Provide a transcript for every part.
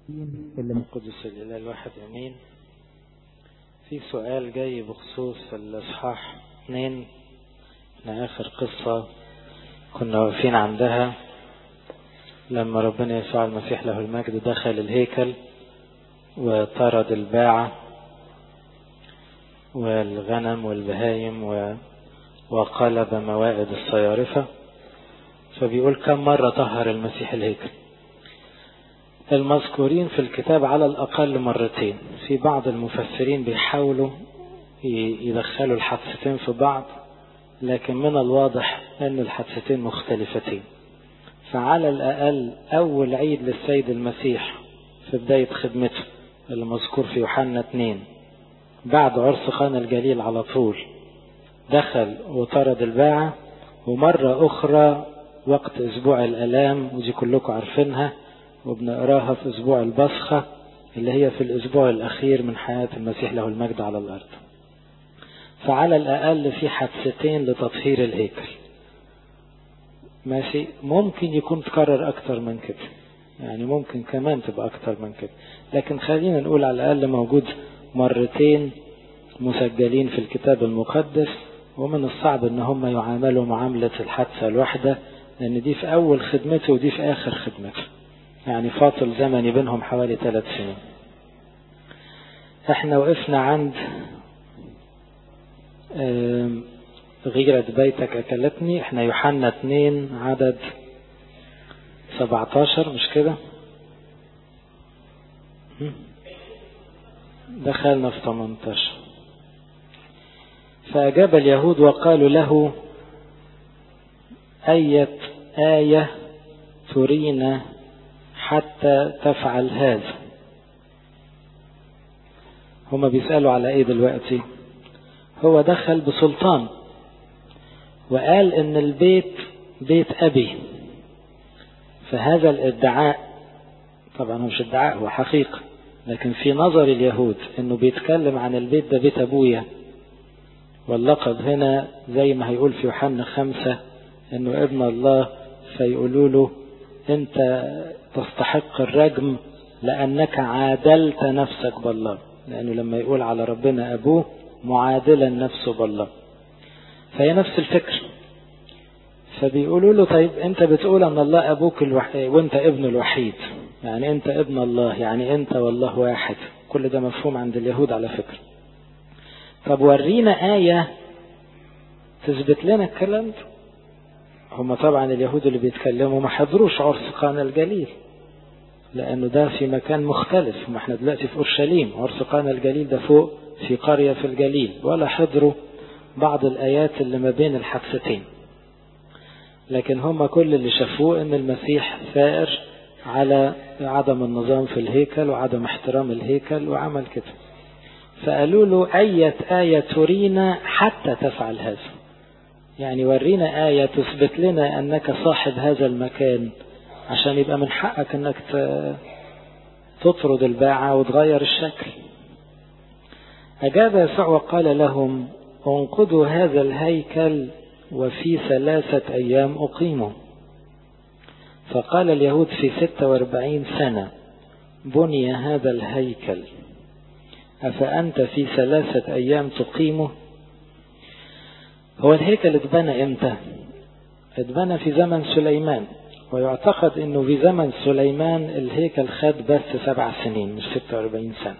اللي من قدس الإله الواحد أمين في سؤال جاي بخصوص الإصحاح اثنين احنا آخر قصة كنا واقفين عندها لما ربنا يسوع المسيح له المجد دخل الهيكل وطرد الباعة والغنم والبهايم و... وقلب موائد الصيارفة فبيقول كم مرة طهر المسيح الهيكل المذكورين في الكتاب على الأقل مرتين في بعض المفسرين بيحاولوا يدخلوا الحادثتين في بعض لكن من الواضح أن الحادثتين مختلفتين فعلى الأقل أول عيد للسيد المسيح في بداية خدمته اللي مذكور في يوحنا 2 بعد عرس قانا الجليل على طول دخل وطرد الباعة ومرة أخرى وقت أسبوع الألام ودي كلكم عارفينها وبنقراها في أسبوع البصخة اللي هي في الأسبوع الأخير من حياة المسيح له المجد على الأرض فعلى الأقل في حادثتين لتطهير الهيكل ماشي ممكن يكون تكرر أكتر من كده يعني ممكن كمان تبقى أكتر من كده لكن خلينا نقول على الأقل موجود مرتين مسجلين في الكتاب المقدس ومن الصعب ان هم يعاملوا معاملة الحادثة الواحدة لان دي في اول خدمته ودي في اخر خدمته يعني فاصل زمني بينهم حوالي ثلاث سنين احنا وقفنا عند غيرة بيتك اكلتني احنا يوحنا اتنين عدد سبعتاشر مش كده دخلنا في 18 فأجاب اليهود وقالوا له أية آية ترينا حتى تفعل هذا هما بيسألوا على ايه دلوقتي هو دخل بسلطان وقال ان البيت بيت ابي فهذا الادعاء طبعا هو مش ادعاء هو حقيقة لكن في نظر اليهود انه بيتكلم عن البيت ده بيت ابويا واللقب هنا زي ما هيقول في يوحنا خمسة انه ابن الله فيقولوا له انت تستحق الرجم لانك عادلت نفسك بالله لانه لما يقول على ربنا ابوه معادلا نفسه بالله فهي نفس الفكر فبيقولوا له طيب انت بتقول ان الله ابوك الوحيد وانت ابن الوحيد يعني انت ابن الله يعني انت والله واحد كل ده مفهوم عند اليهود على فكرة طب ورينا آية تثبت لنا الكلام ده هم طبعا اليهود اللي بيتكلموا ما حضروش عرس قانا الجليل لانه ده في مكان مختلف ما احنا دلوقتي في اورشليم عرس قانا الجليل ده فوق في قرية في الجليل ولا حضروا بعض الايات اللي ما بين الحادثتين لكن هم كل اللي شافوه ان المسيح ثائر على عدم النظام في الهيكل وعدم احترام الهيكل وعمل كده فقالوا له أية آية ترينا حتى تفعل هذا يعني ورينا آية تثبت لنا أنك صاحب هذا المكان عشان يبقى من حقك أنك تطرد الباعة وتغير الشكل أجاب يسوع وقال لهم انقذوا هذا الهيكل وفي ثلاثة أيام أقيمه فقال اليهود في ستة واربعين سنة بني هذا الهيكل أفأنت في ثلاثة أيام تقيمه هو الهيكل اتبنى امتى اتبنى في زمن سليمان ويعتقد انه في زمن سليمان الهيكل خد بس سبع سنين مش 46 سنة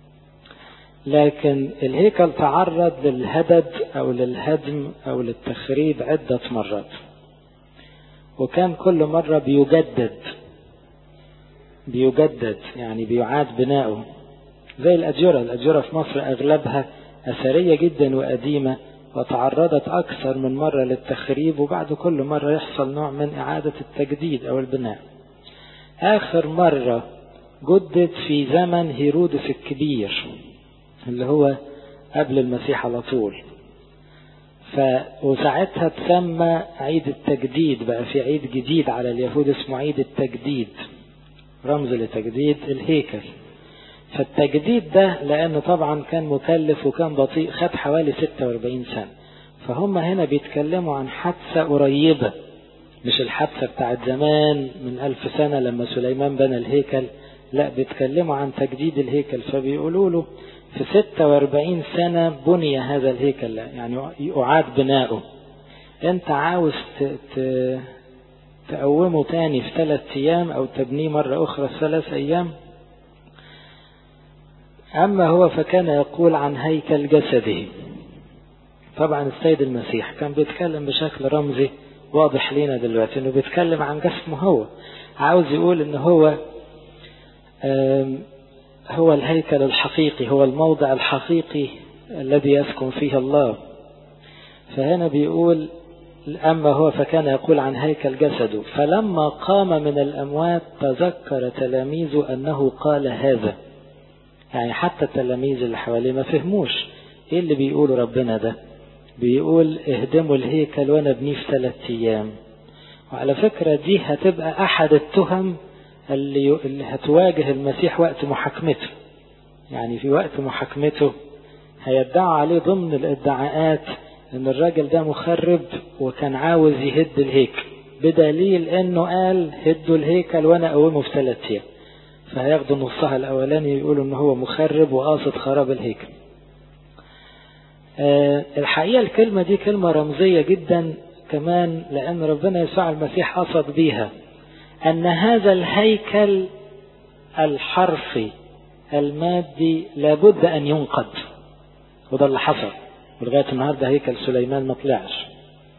لكن الهيكل تعرض للهدد او للهدم او للتخريب عدة مرات وكان كل مرة بيجدد بيجدد يعني بيعاد بناؤه زي الأجرة الأجرة في مصر أغلبها أثرية جدا وقديمة وتعرضت أكثر من مرة للتخريب وبعد كل مرة يحصل نوع من إعادة التجديد أو البناء آخر مرة جدد في زمن هيرودس الكبير اللي هو قبل المسيح على طول ف وساعتها تسمى عيد التجديد بقى في عيد جديد على اليهود اسمه عيد التجديد رمز لتجديد الهيكل فالتجديد ده لأنه طبعا كان مكلف وكان بطيء خد حوالي 46 سنة فهم هنا بيتكلموا عن حادثة قريبة مش الحادثة بتاعت زمان من ألف سنة لما سليمان بنى الهيكل لا بيتكلموا عن تجديد الهيكل فبيقولوا له في 46 سنة بني هذا الهيكل يعني أعاد بناؤه انت عاوز تقومه تاني في ثلاث ايام او تبنيه مرة اخرى في ثلاث ايام اما هو فكان يقول عن هيكل جسده طبعا السيد المسيح كان بيتكلم بشكل رمزي واضح لينا دلوقتي انه بيتكلم عن جسمه هو عاوز يقول ان هو هو الهيكل الحقيقي هو الموضع الحقيقي الذي يسكن فيه الله فهنا بيقول أما هو فكان يقول عن هيكل جسده فلما قام من الأموات تذكر تلاميذه أنه قال هذا يعني حتى التلاميذ اللي حواليه ما فهموش ايه اللي بيقوله ربنا ده بيقول اهدموا الهيكل وانا ابنيه في ثلاث ايام وعلى فكرة دي هتبقى احد التهم اللي, اللي هتواجه المسيح وقت محاكمته يعني في وقت محاكمته هيدعوا عليه ضمن الادعاءات ان الراجل ده مخرب وكان عاوز يهد الهيكل بدليل انه قال هدوا الهيكل وانا اقومه في ثلاث ايام فهياخدوا نصها الاولاني يقولوا ان هو مخرب وقاصد خراب الهيكل أه الحقيقة الكلمة دي كلمة رمزية جدا كمان لأن ربنا يسوع المسيح قصد بيها أن هذا الهيكل الحرفي المادي لابد أن ينقض وده اللي حصل ولغاية النهاردة هيكل سليمان ما طلعش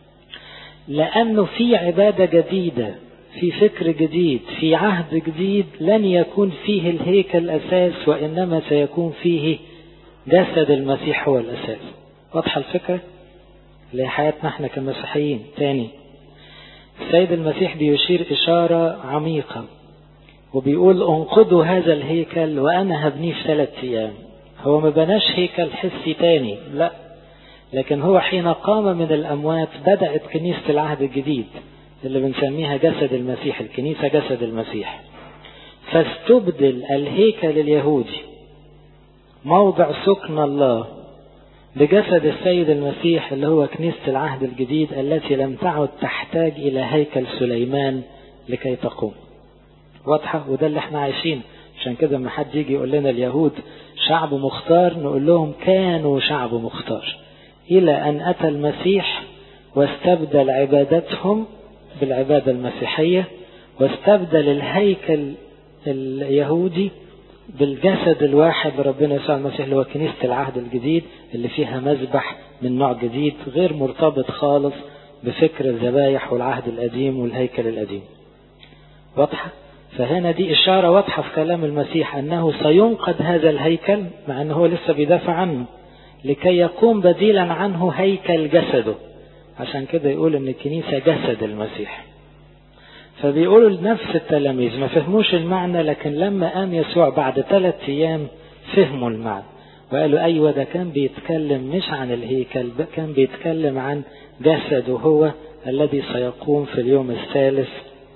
لأنه في عبادة جديدة في فكر جديد في عهد جديد لن يكون فيه الهيكل أساس وإنما سيكون فيه جسد المسيح هو الأساس واضحة الفكرة اللي هي حياتنا احنا كمسيحيين تاني السيد المسيح بيشير إشارة عميقة وبيقول انقضوا هذا الهيكل وأنا هبنيه في ثلاث أيام هو ما بناش هيكل حسي تاني لا لكن هو حين قام من الأموات بدأت كنيسة العهد الجديد اللي بنسميها جسد المسيح الكنيسة جسد المسيح فاستبدل الهيكل اليهودي موضع سكن الله بجسد السيد المسيح اللي هو كنيسة العهد الجديد التي لم تعد تحتاج إلى هيكل سليمان لكي تقوم واضحة وده اللي احنا عايشين عشان كده لما حد يجي يقول لنا اليهود شعب مختار نقول لهم كانوا شعب مختار إلى أن أتى المسيح واستبدل عبادتهم بالعبادة المسيحية واستبدل الهيكل اليهودي بالجسد الواحد ربنا يسوع المسيح اللي هو كنيسة العهد الجديد اللي فيها مذبح من نوع جديد غير مرتبط خالص بفكر الذبايح والعهد القديم والهيكل القديم واضحة؟ فهنا دي إشارة واضحة في كلام المسيح أنه سينقذ هذا الهيكل مع أنه هو لسه بيدافع عنه لكي يقوم بديلا عنه هيكل جسده عشان كده يقول ان الكنيسة جسد المسيح فبيقولوا لنفس التلاميذ ما فهموش المعنى لكن لما قام يسوع بعد ثلاث ايام فهموا المعنى وقالوا ايوه ده كان بيتكلم مش عن الهيكل كان بيتكلم عن جسده هو الذي سيقوم في اليوم الثالث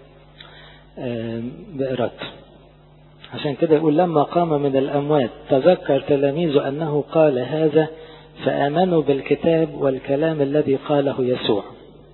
بإرادته عشان كده يقول لما قام من الأموات تذكر تلاميذه أنه قال هذا فآمنوا بالكتاب والكلام الذي قاله يسوع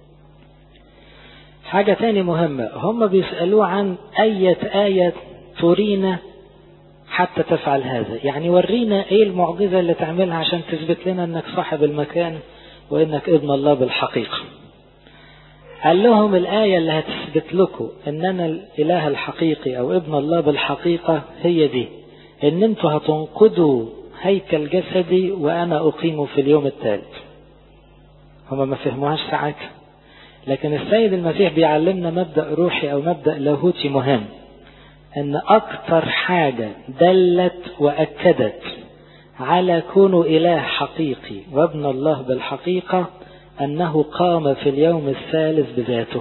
حاجة تاني مهمة هم بيسألوه عن أية آية ترينا حتى تفعل هذا يعني ورينا ايه المعجزة اللي تعملها عشان تثبت لنا انك صاحب المكان وانك ابن الله بالحقيقة قال لهم الآية اللي هتثبت لكم ان انا الاله الحقيقي او ابن الله بالحقيقة هي دي ان انتوا هتنقضوا هيكل جسدي وانا اقيمه في اليوم الثالث هما ما فهموهاش ساعتها لكن السيد المسيح بيعلمنا مبدأ روحي او مبدأ لاهوتي مهم ان اكتر حاجة دلت واكدت على كونه اله حقيقي وابن الله بالحقيقة انه قام في اليوم الثالث بذاته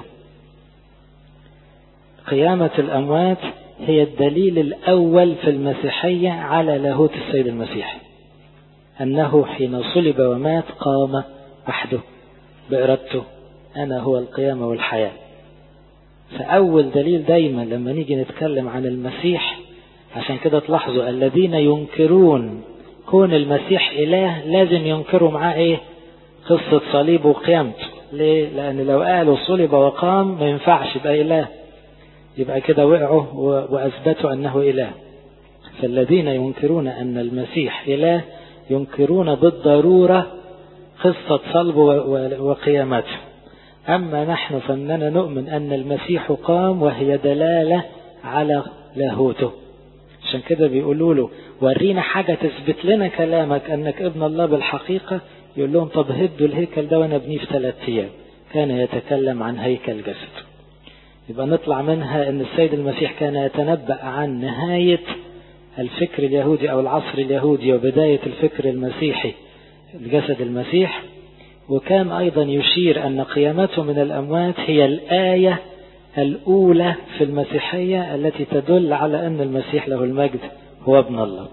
قيامة الاموات هي الدليل الاول في المسيحية على لاهوت السيد المسيح انه حين صلب ومات قام وحده بارادته انا هو القيامة والحياة فأول دليل دايما لما نيجي نتكلم عن المسيح عشان كده تلاحظوا الذين ينكرون كون المسيح إله لازم ينكروا معاه إيه قصة صليبه وقيامته ليه لأن لو قالوا صلب وقام ما ينفعش يبقى إله يبقى كده وقعوا وأثبتوا أنه إله فالذين ينكرون أن المسيح إله ينكرون بالضرورة قصة صلبه وقيامته أما نحن فإننا نؤمن أن المسيح قام وهي دلالة على لاهوته عشان كده بيقولوا له ورينا حاجة تثبت لنا كلامك أنك ابن الله بالحقيقة يقول لهم طب هدوا الهيكل ده وأنا أبنيه في ثلاث أيام كان يتكلم عن هيكل جسد يبقى نطلع منها أن السيد المسيح كان يتنبأ عن نهاية الفكر اليهودي أو العصر اليهودي وبداية الفكر المسيحي الجسد المسيح وكان أيضا يشير أن قيامته من الأموات هي الآية الأولى في المسيحية التي تدل على أن المسيح له المجد هو ابن الله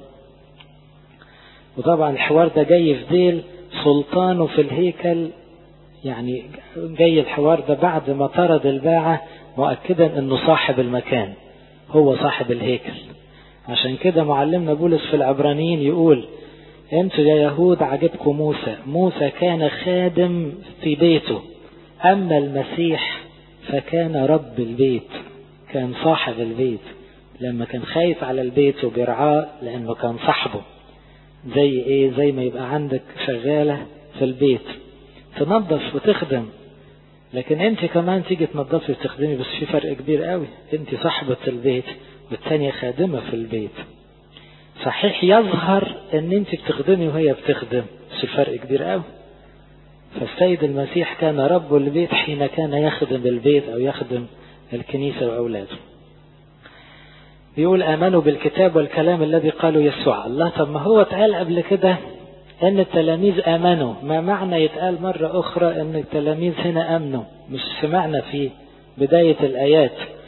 وطبعا الحوار ده جاي في ديل سلطانه في الهيكل يعني جاي الحوار ده بعد ما طرد الباعة مؤكدا انه صاحب المكان هو صاحب الهيكل عشان كده معلمنا بولس في العبرانيين يقول انتوا يا يهود عجبكم موسى موسى كان خادم في بيته اما المسيح فكان رب البيت كان صاحب البيت لما كان خايف على البيت وبيرعاه لانه كان صاحبه زي ايه زي ما يبقى عندك شغالة في البيت تنظف وتخدم لكن انت كمان تيجي تنظفي وتخدمي بس في فرق كبير قوي انت صاحبة البيت والتانية خادمة في البيت صحيح يظهر ان انت بتخدمي وهي بتخدم بس الفرق كبير قوي فالسيد المسيح كان رب البيت حين كان يخدم البيت او يخدم الكنيسة واولاده بيقول امنوا بالكتاب والكلام الذي قالوا يسوع الله طب ما هو اتقال قبل كده ان التلاميذ امنوا ما معنى يتقال مرة اخرى ان التلاميذ هنا امنوا مش سمعنا في بداية الايات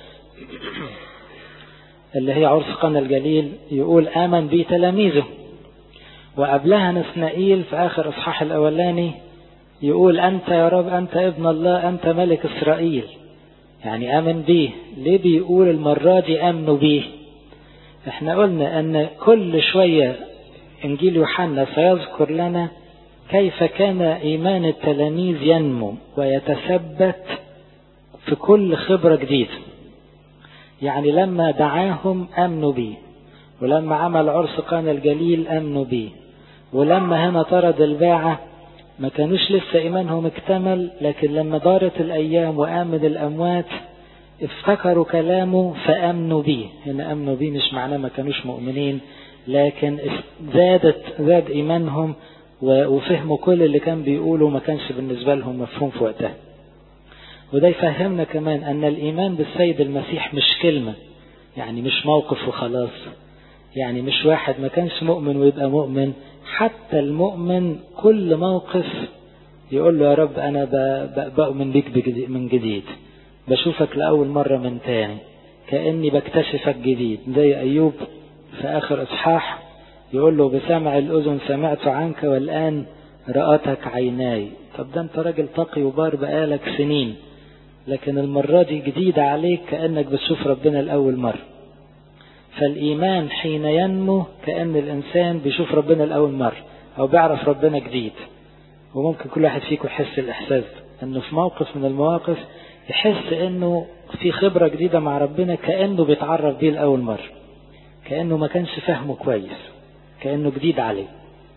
اللي هي عرس قنا الجليل يقول امن بي تلاميذه وقبلها نسنائيل في اخر اصحاح الاولاني يقول انت يا رب انت ابن الله انت ملك اسرائيل يعني امن بيه ليه بيقول المرة دي امنوا بيه احنا قلنا ان كل شوية انجيل يوحنا سيذكر لنا كيف كان ايمان التلاميذ ينمو ويتثبت في كل خبرة جديدة يعني لما دعاهم امنوا بيه ولما عمل عرس قانا الجليل امنوا بيه ولما هنا طرد الباعة ما كانوش لسه ايمانهم اكتمل لكن لما دارت الايام وامن الاموات افتكروا كلامه فامنوا بيه هنا امنوا بيه مش معناه ما كانوش مؤمنين لكن زادت زاد ايمانهم وفهموا كل اللي كان بيقوله ما كانش بالنسبة لهم مفهوم في وقتها وده يفهمنا كمان ان الايمان بالسيد المسيح مش كلمة يعني مش موقف وخلاص يعني مش واحد ما كانش مؤمن ويبقى مؤمن حتى المؤمن كل موقف يقول له يا رب انا بؤمن بيك من جديد بشوفك لأول مرة من تاني كأني بكتشفك جديد زي أيوب في آخر إصحاح يقول له بسمع الأذن سمعت عنك والآن رأتك عيناي طب ده أنت راجل تقي وبار بقالك سنين لكن المرة دي جديدة عليك كأنك بتشوف ربنا الأول مرة فالإيمان حين ينمو كأن الإنسان بيشوف ربنا الأول مرة أو بيعرف ربنا جديد وممكن كل واحد فيكم يحس الإحساس أنه في موقف من المواقف يحس أنه في خبرة جديدة مع ربنا كأنه بيتعرف بيه لأول مرة كأنه ما كانش فهمه كويس كأنه جديد عليه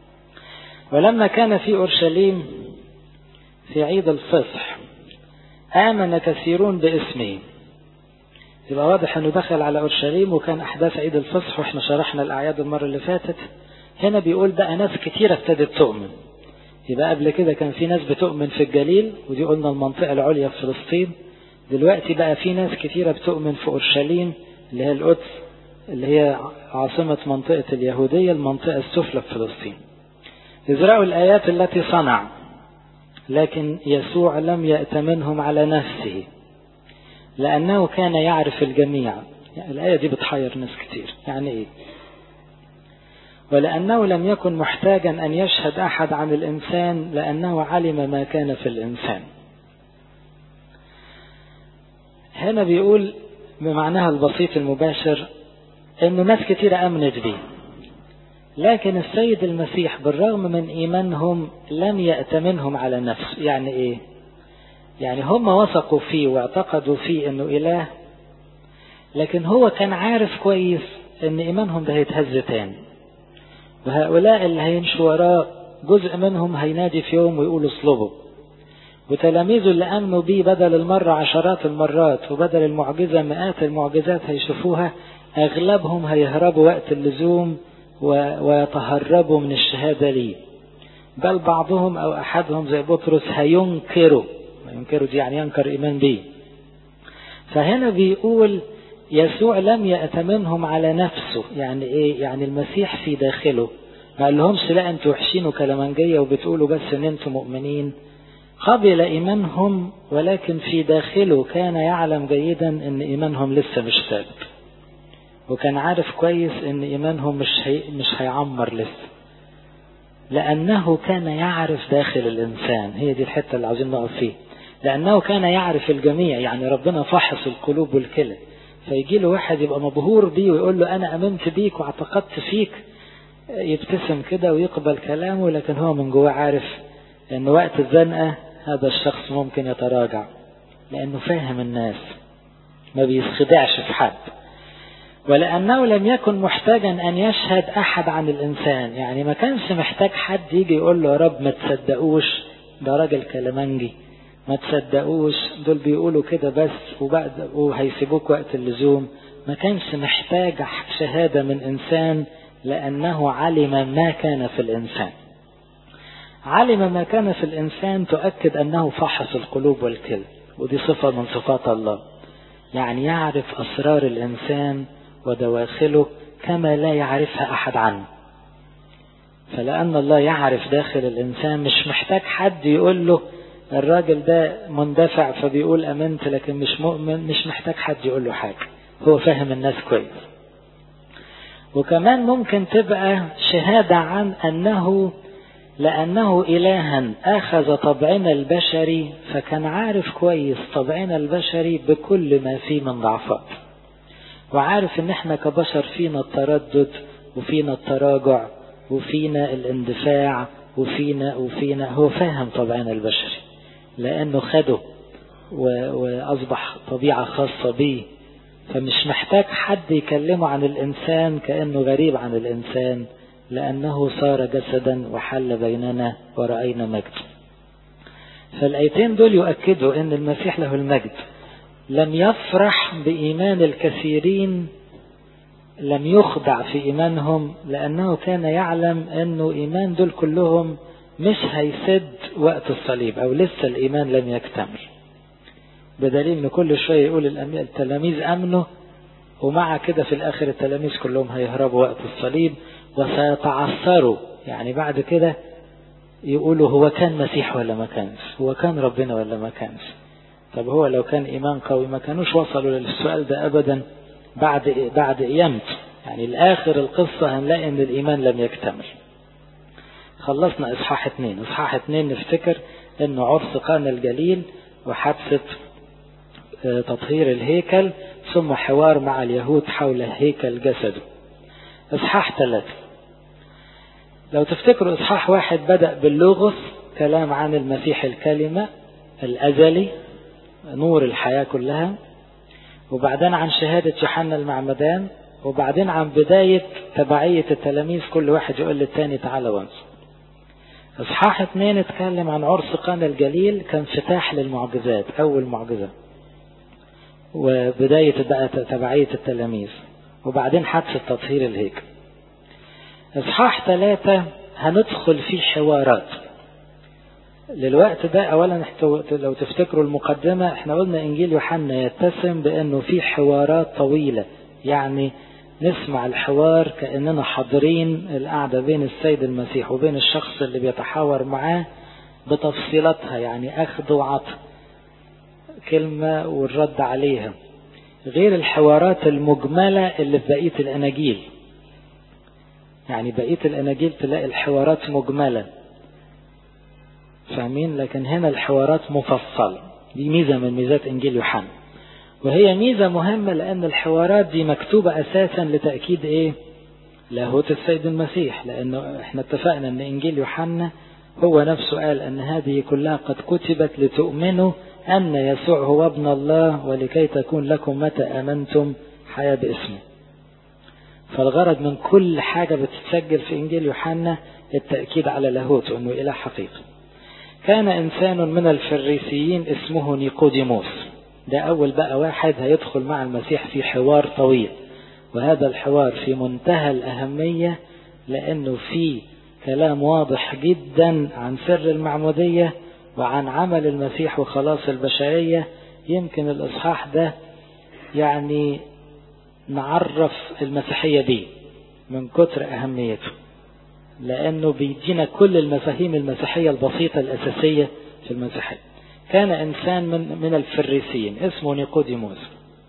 ولما كان في أورشليم في عيد الفصح آمن كثيرون باسمه يبقى واضح انه دخل على اورشليم وكان احداث عيد الفصح واحنا شرحنا الاعياد المره اللي فاتت هنا بيقول بقى ناس كتيره ابتدت تؤمن يبقى قبل كده كان في ناس بتؤمن في الجليل ودي قلنا المنطقه العليا في فلسطين دلوقتي بقى في ناس كتيره بتؤمن في اورشليم اللي هي القدس اللي هي عاصمه منطقه اليهوديه المنطقه السفلى في فلسطين يزرعوا الايات التي صنع لكن يسوع لم يأتمنهم على نفسه لأنه كان يعرف الجميع يعني الآية دي بتحير ناس كتير يعني إيه ولأنه لم يكن محتاجا أن يشهد أحد عن الإنسان لأنه علم ما كان في الإنسان هنا بيقول بمعناها البسيط المباشر أنه ناس كتير أمنت به لكن السيد المسيح بالرغم من إيمانهم لم يأتمنهم على نفسه يعني إيه يعني هم وثقوا فيه واعتقدوا فيه انه اله لكن هو كان عارف كويس ان ايمانهم ده هيتهز تاني وهؤلاء اللي هيمشوا وراه جزء منهم هينادي في يوم ويقول اصلبوا وتلاميذه اللي امنوا بيه بدل المرة عشرات المرات وبدل المعجزة مئات المعجزات هيشوفوها اغلبهم هيهربوا وقت اللزوم ويتهربوا من الشهادة ليه بل بعضهم او احدهم زي بطرس هينكروا ينكروا دي يعني ينكر ايمان بيه فهنا بيقول يسوع لم يأتمنهم على نفسه يعني ايه يعني المسيح في داخله ما قال لهمش لا انتوا وحشين وكلامنجية وبتقولوا بس ان انتوا مؤمنين قبل ايمانهم ولكن في داخله كان يعلم جيدا ان ايمانهم لسه مش ثابت وكان عارف كويس ان ايمانهم مش هي مش هيعمر لسه لانه كان يعرف داخل الانسان هي دي الحته اللي عاوزين نقف فيه لانه كان يعرف الجميع يعني ربنا فحص القلوب والكلى فيجي له واحد يبقى مبهور بيه ويقول له انا امنت بيك واعتقدت فيك يبتسم كده ويقبل كلامه لكن هو من جواه عارف ان وقت الزنقه هذا الشخص ممكن يتراجع لانه فاهم الناس ما بيخدعش في حد ولأنه لم يكن محتاجا أن يشهد أحد عن الإنسان يعني ما كانش محتاج حد يجي يقول له يا رب ما تصدقوش ده راجل كلامنجي ما تصدقوش دول بيقولوا كده بس وبعد وهيسيبوك وقت اللزوم ما كانش محتاج شهادة من إنسان لأنه علم ما كان في الإنسان علم ما كان في الإنسان تؤكد أنه فحص القلوب والكل ودي صفة من صفات الله يعني يعرف أسرار الإنسان ودواخله كما لا يعرفها أحد عنه فلأن الله يعرف داخل الإنسان مش محتاج حد يقول له الراجل ده مندفع فبيقول أمنت لكن مش مؤمن مش محتاج حد يقول له حاجة هو فاهم الناس كويس وكمان ممكن تبقى شهادة عن أنه لأنه إلها أخذ طبعنا البشري فكان عارف كويس طبعنا البشري بكل ما فيه من ضعفات وعارف ان احنا كبشر فينا التردد وفينا التراجع وفينا الاندفاع وفينا وفينا هو فاهم طبعنا البشري لانه خده واصبح طبيعة خاصة بيه فمش محتاج حد يكلمه عن الانسان كانه غريب عن الانسان لانه صار جسدا وحل بيننا ورأينا مجد فالايتين دول يؤكدوا ان المسيح له المجد لم يفرح بإيمان الكثيرين لم يخدع في إيمانهم لأنه كان يعلم أنه إيمان دول كلهم مش هيسد وقت الصليب أو لسه الإيمان لم يكتمل بدليل أن كل شوية يقول التلاميذ أمنوا ومع كده في الآخر التلاميذ كلهم هيهربوا وقت الصليب وسيتعثروا يعني بعد كده يقولوا هو كان مسيح ولا ما كانش هو كان ربنا ولا ما كانش طب هو لو كان إيمان قوي ما كانوش وصلوا للسؤال ده أبدا بعد بعد قيامته يعني الآخر القصة هنلاقي إن الإيمان لم يكتمل خلصنا إصحاح اتنين إصحاح اتنين نفتكر إنه عرس قانا الجليل وحادثة تطهير الهيكل ثم حوار مع اليهود حول هيكل جسده إصحاح ثلاثة لو تفتكروا إصحاح واحد بدأ باللغز كلام عن المسيح الكلمة الأزلي نور الحياة كلها وبعدين عن شهادة يوحنا المعمدان وبعدين عن بداية تبعية التلاميذ كل واحد يقول للتاني تعالى وانصر اصحاح اتنين اتكلم عن عرس قانا الجليل كان فتاح للمعجزات اول معجزة وبداية بقى تبعية التلاميذ وبعدين حادثة تطهير الهيكل اصحاح ثلاثة هندخل فيه حوارات للوقت ده اولا لو تفتكروا المقدمة احنا قلنا انجيل يوحنا يتسم بانه في حوارات طويلة يعني نسمع الحوار كأننا حاضرين القعدة بين السيد المسيح وبين الشخص اللي بيتحاور معاه بتفصيلاتها يعني اخذ وعطى كلمة والرد عليها غير الحوارات المجملة اللي في بقية الاناجيل يعني بقية الاناجيل تلاقي الحوارات مجملة فاهمين لكن هنا الحوارات مفصلة دي ميزة من ميزات انجيل يوحنا وهي ميزة مهمة لان الحوارات دي مكتوبة اساسا لتأكيد ايه لاهوت السيد المسيح لانه احنا اتفقنا ان انجيل يوحنا هو نفسه قال ان هذه كلها قد كتبت لتؤمنوا ان يسوع هو ابن الله ولكي تكون لكم متى امنتم حياة باسمه فالغرض من كل حاجة بتتسجل في إنجيل يوحنا التأكيد على لاهوت وأنه إله حقيقي كان إنسان من الفريسيين اسمه نيقوديموس ده أول بقى واحد هيدخل مع المسيح في حوار طويل وهذا الحوار في منتهى الأهمية لأنه فيه كلام واضح جدا عن سر المعمودية وعن عمل المسيح وخلاص البشرية يمكن الإصحاح ده يعني نعرف المسيحية بيه من كتر أهميته لأنه بيدينا كل المفاهيم المسيحية البسيطة الأساسية في المسيحية كان إنسان من, من الفريسيين اسمه نيقوديموس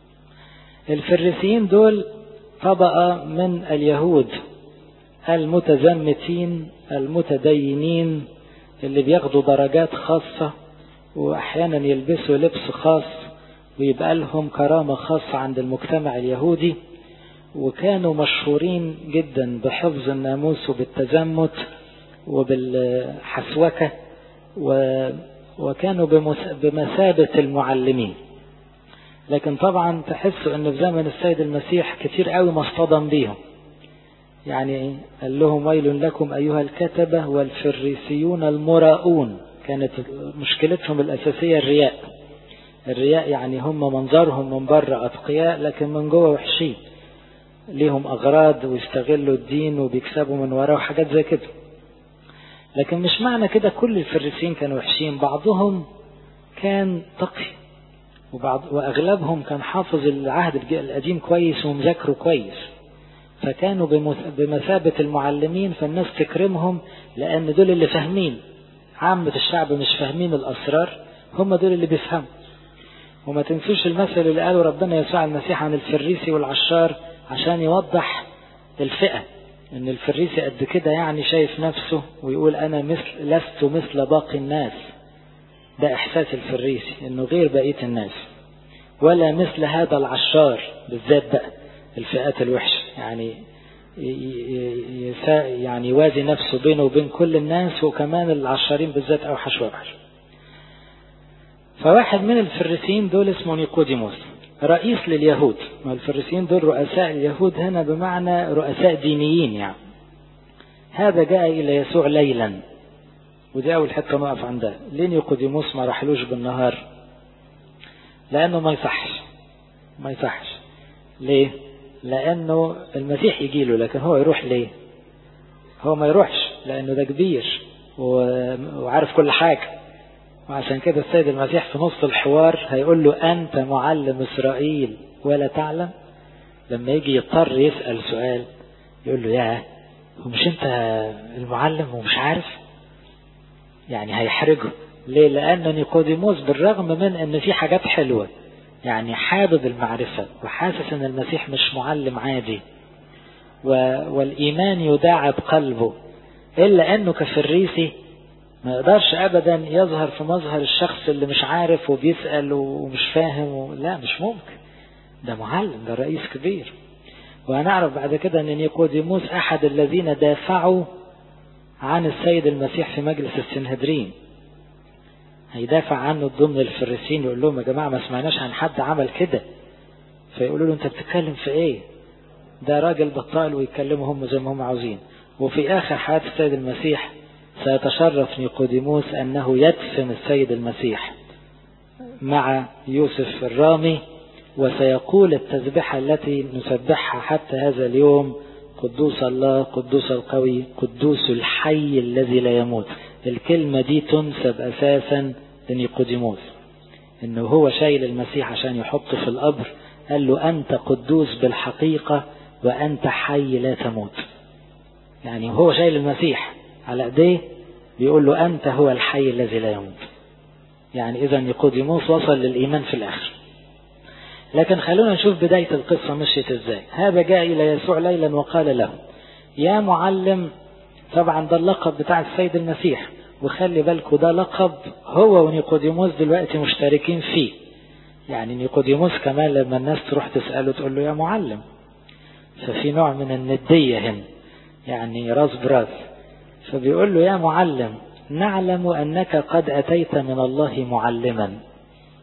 الفريسيين دول طبقة من اليهود المتزمتين المتدينين اللي بياخدوا درجات خاصة وأحيانا يلبسوا لبس خاص ويبقى لهم كرامة خاصة عند المجتمع اليهودي وكانوا مشهورين جدا بحفظ الناموس وبالتزمت وبالحسوكة وكانوا بمثابة المعلمين لكن طبعا تحسوا ان في زمن السيد المسيح كتير قوي ما اصطدم بيهم يعني قال لهم ويل لكم ايها الكتبة والفريسيون المراؤون كانت مشكلتهم الاساسية الرياء الرياء يعني هم منظرهم من بره اتقياء لكن من جوه وحشين ليهم اغراض ويستغلوا الدين وبيكسبوا من وراه وحاجات زي كده لكن مش معنى كده كل الفريسيين كانوا وحشين بعضهم كان تقي وبعض واغلبهم كان حافظ العهد القديم كويس ومذاكره كويس فكانوا بمثابة المعلمين فالناس تكرمهم لأن دول اللي فاهمين عامة الشعب مش فاهمين الأسرار هم دول اللي بيفهموا وما تنسوش المثل اللي قاله ربنا يسوع المسيح عن الفريسي والعشار عشان يوضح الفئة ان الفريسي قد كده يعني شايف نفسه ويقول انا مثل لست مثل باقي الناس ده احساس الفريسي انه غير بقية الناس ولا مثل هذا العشار بالذات بقى الفئات الوحشة يعني يعني يوازي نفسه بينه وبين كل الناس وكمان العشارين بالذات اوحش واوحش فواحد من الفريسيين دول اسمه نيقوديموس رئيس لليهود والفريسيين دول رؤساء اليهود هنا بمعنى رؤساء دينيين يعني هذا جاء إلى يسوع ليلا ودي أول حتة نقف عندها ليه نيقوديموس ما راحلوش بالنهار لأنه ما يصحش ما يصحش ليه لأنه المسيح يجي له لكن هو يروح ليه هو ما يروحش لأنه ده كبير وعارف كل حاجة وعشان كده السيد المسيح في نص الحوار هيقول له أنت معلم إسرائيل ولا تعلم لما يجي يضطر يسأل سؤال يقول له يا هو مش أنت المعلم ومش عارف يعني هيحرجه ليه لأن نيقوديموس بالرغم من أن في حاجات حلوة يعني حابب المعرفة وحاسس أن المسيح مش معلم عادي والإيمان يداعب قلبه إلا أنه كفريسي ما يقدرش ابدا يظهر في مظهر الشخص اللي مش عارف وبيسأل ومش فاهم و... لا مش ممكن ده معلم ده رئيس كبير وهنعرف بعد كده ان نيقوديموس احد الذين دافعوا عن السيد المسيح في مجلس السنهدرين هيدافع عنه ضمن الفريسين يقول لهم يا جماعة ما سمعناش عن حد عمل كده فيقولوا له انت بتتكلم في ايه ده راجل بطال ويتكلموا هم زي ما هم عاوزين وفي اخر حياة السيد المسيح سيتشرف نيقوديموس أنه يدفن السيد المسيح مع يوسف الرامي وسيقول التسبحة التي نسبحها حتى هذا اليوم قدوس الله قدوس القوي قدوس الحي الذي لا يموت الكلمة دي تنسب أساسا لنيقوديموس إنه هو شايل المسيح عشان يحطه في القبر قال له أنت قدوس بالحقيقة وأنت حي لا تموت يعني هو شايل المسيح على ايديه بيقول له أنت هو الحي الذي لا يموت يعني إذا نيقوديموس وصل للإيمان في الآخر لكن خلونا نشوف بداية القصة مشيت إزاي هذا جاء إلى يسوع ليلا وقال له يا معلم طبعا ده اللقب بتاع السيد المسيح وخلي بالكوا ده لقب هو ونيقوديموس دلوقتي مشتركين فيه يعني نيقوديموس كمان لما الناس تروح تسأله تقول له يا معلم ففي نوع من الندية هنا يعني راس براس فبيقول له يا معلم نعلم أنك قد أتيت من الله معلما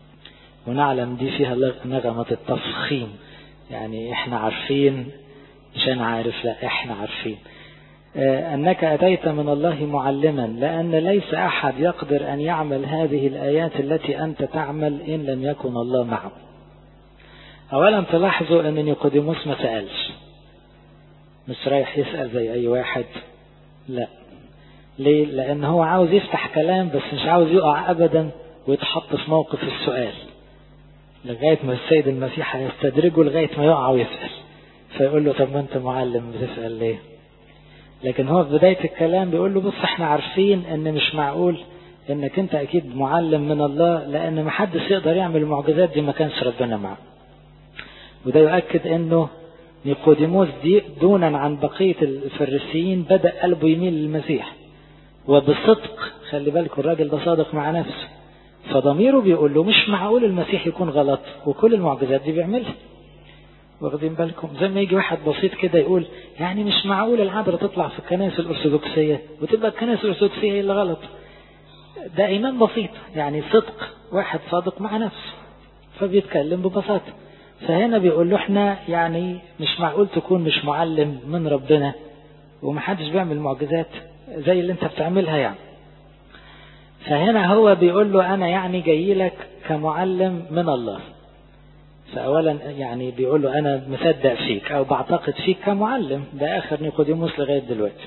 ونعلم دي فيها نغمة التفخيم يعني احنا عارفين مش أنا عارف لا إحنا عارفين أنك أتيت من الله معلما لأن ليس أحد يقدر أن يعمل هذه الآيات التي أنت تعمل إن لم يكن الله معه أولا تلاحظوا أن نيقوديموس ما سألش مش رايح يسأل زي أي واحد لا ليه؟ لأن هو عاوز يفتح كلام بس مش عاوز يقع أبدا ويتحط في موقف السؤال لغاية ما السيد المسيح هيستدرجه لغاية ما يقع ويسأل فيقول له طب ما أنت معلم بتسأل ليه؟ لكن هو في بداية الكلام بيقول له بص احنا عارفين ان مش معقول انك انت اكيد معلم من الله لان محدش يقدر يعمل المعجزات دي ما كانش ربنا معه وده يؤكد انه نيقوديموس دي دونا عن بقية الفريسيين بدأ قلبه يميل للمسيح وبصدق خلي بالكم الراجل ده صادق مع نفسه فضميره بيقول له مش معقول المسيح يكون غلط وكل المعجزات دي بيعملها واخدين بالكم زي ما يجي واحد بسيط كده يقول يعني مش معقول العذراء تطلع في الكنائس الأرثوذكسية وتبقى الكنائس الأرثوذكسية هي اللي غلط ده إيمان بسيط يعني صدق واحد صادق مع نفسه فبيتكلم ببساطة فهنا بيقول له احنا يعني مش معقول تكون مش معلم من ربنا ومحدش بيعمل معجزات زي اللي انت بتعملها يعني فهنا هو بيقول له انا يعني جاي لك كمعلم من الله فأولا يعني بيقول له أنا مصدق فيك أو بعتقد فيك كمعلم ده آخر نيقوديموس لغاية دلوقتي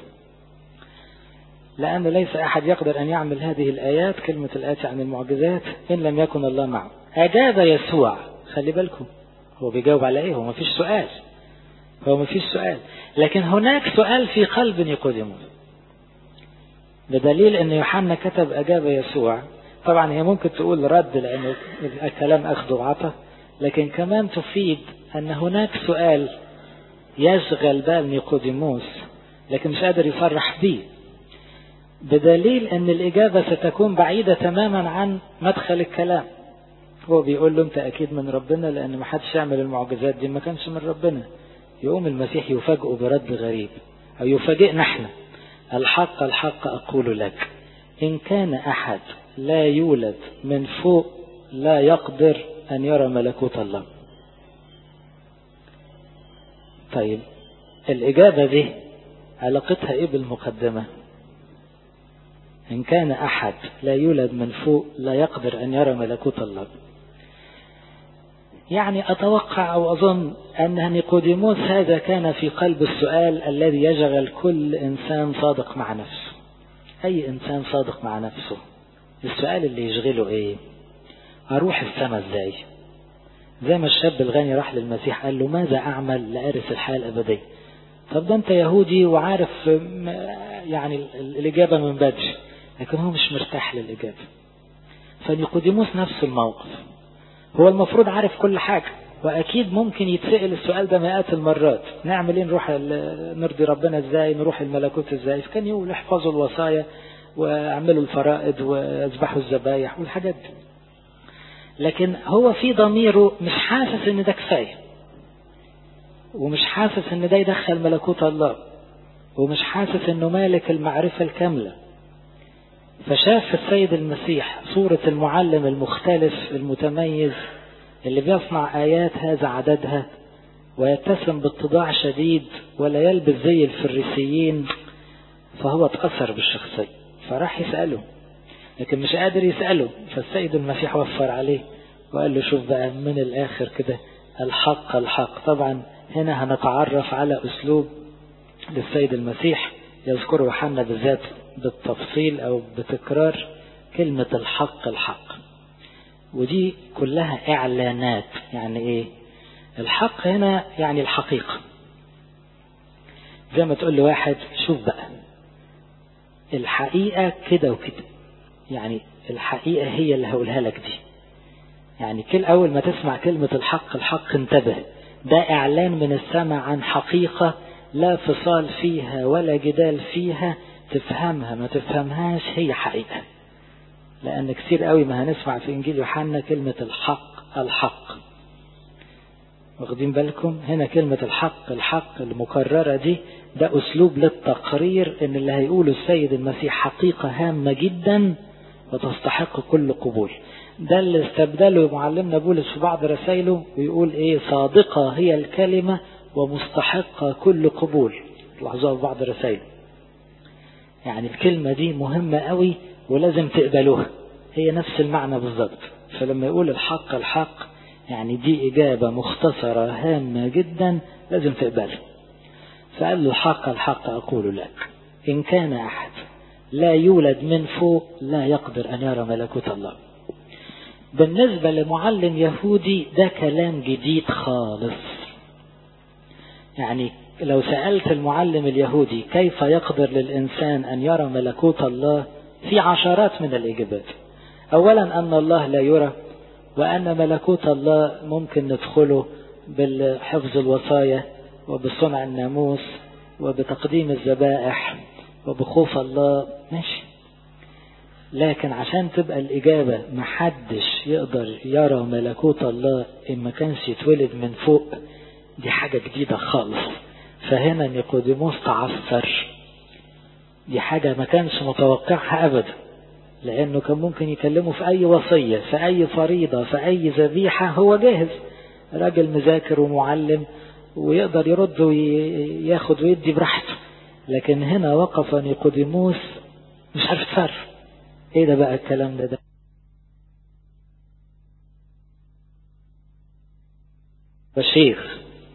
لأن ليس أحد يقدر أن يعمل هذه الآيات كلمة الآتي عن المعجزات إن لم يكن الله معه أجاب يسوع خلي بالكم هو بيجاوب على إيه هو ما فيش سؤال هو ما فيش سؤال لكن هناك سؤال في قلب نيقوديموس بدليل أن يوحنا كتب أجاب يسوع طبعا هي ممكن تقول رد لأن الكلام أخذ وعطى لكن كمان تفيد أن هناك سؤال يشغل بال نيقوديموس لكن مش قادر يصرح به بدليل أن الإجابة ستكون بعيدة تماما عن مدخل الكلام هو بيقول له أنت أكيد من ربنا لأن ما حدش يعمل المعجزات دي ما كانش من ربنا يقوم المسيح يفاجئه برد غريب أو يفاجئنا احنا الحق الحق أقول لك إن كان أحد لا يولد من فوق لا يقدر أن يرى ملكوت الله طيب الإجابة دي علاقتها إيه بالمقدمة إن كان أحد لا يولد من فوق لا يقدر أن يرى ملكوت الله يعني أتوقع أو أظن أن نيقوديموس هذا كان في قلب السؤال الذي يشغل كل إنسان صادق مع نفسه أي إنسان صادق مع نفسه السؤال اللي يشغله إيه أروح السماء إزاي زي ما الشاب الغني راح للمسيح قال له ماذا أعمل لأرث الحياة الأبدية طب ده أنت يهودي وعارف يعني الإجابة من بدري لكن هو مش مرتاح للإجابة فنيقوديموس نفس الموقف هو المفروض عارف كل حاجة وأكيد ممكن يتسأل السؤال ده مئات المرات نعمل ايه نروح نرضي ربنا ازاي نروح الملكوت ازاي كان يقول احفظوا الوصايا واعملوا الفرائض واذبحوا الذبايح والحاجات دي لكن هو في ضميره مش حاسس ان ده كفايه ومش حاسس ان ده يدخل ملكوت الله ومش حاسس انه مالك المعرفة الكاملة فشاف في السيد المسيح صورة المعلم المختلف المتميز اللي بيصنع آيات هذا عددها ويتسم باتضاع شديد ولا يلبس زي الفريسيين فهو اتأثر بالشخصية فراح يسأله لكن مش قادر يسأله فالسيد المسيح وفر عليه وقال له شوف بقى من الآخر كده الحق الحق طبعا هنا هنتعرف على أسلوب للسيد المسيح يذكر يوحنا بالذات بالتفصيل أو بتكرار كلمة الحق الحق ودي كلها إعلانات يعني إيه الحق هنا يعني الحقيقة زي ما تقول لواحد شوف بقى الحقيقة كده وكده يعني الحقيقة هي اللي هقولها لك دي يعني كل أول ما تسمع كلمة الحق الحق انتبه ده إعلان من السماء عن حقيقة لا فصال فيها ولا جدال فيها تفهمها ما تفهمهاش هي حقيقة لأن كثير قوي ما هنسمع في إنجيل يوحنا كلمة الحق الحق واخدين بالكم هنا كلمة الحق الحق المكررة دي ده أسلوب للتقرير إن اللي هيقوله السيد المسيح حقيقة هامة جدا وتستحق كل قبول ده اللي استبدله معلمنا بولس في بعض رسائله ويقول ايه صادقة هي الكلمة ومستحقة كل قبول لاحظوها في بعض الرسائل يعني الكلمة دي مهمة قوي ولازم تقبلوها هي نفس المعنى بالظبط فلما يقول الحق الحق يعني دي إجابة مختصرة هامة جدا لازم تقبلها فقال له الحق الحق أقول لك إن كان أحد لا يولد من فوق لا يقدر أن يرى ملكوت الله بالنسبة لمعلم يهودي ده كلام جديد خالص يعني لو سألت المعلم اليهودي كيف يقدر للإنسان أن يرى ملكوت الله في عشرات من الإجابات أولا أن الله لا يرى وأن ملكوت الله ممكن ندخله بالحفظ الوصايا وبصنع الناموس وبتقديم الذبائح وبخوف الله ماشي لكن عشان تبقى الإجابة محدش يقدر يرى ملكوت الله إن ما كانش يتولد من فوق دي حاجة جديدة خالص فهنا نيقوديموس تعثر دي حاجة ما كانش متوقعها أبدا لأنه كان ممكن يكلمه في أي وصية في أي فريضة في أي ذبيحة هو جاهز راجل مذاكر ومعلم ويقدر يرد وياخد ويدي براحته لكن هنا وقف نيقوديموس مش عارف يتصرف ايه ده بقى الكلام ده ده الشيخ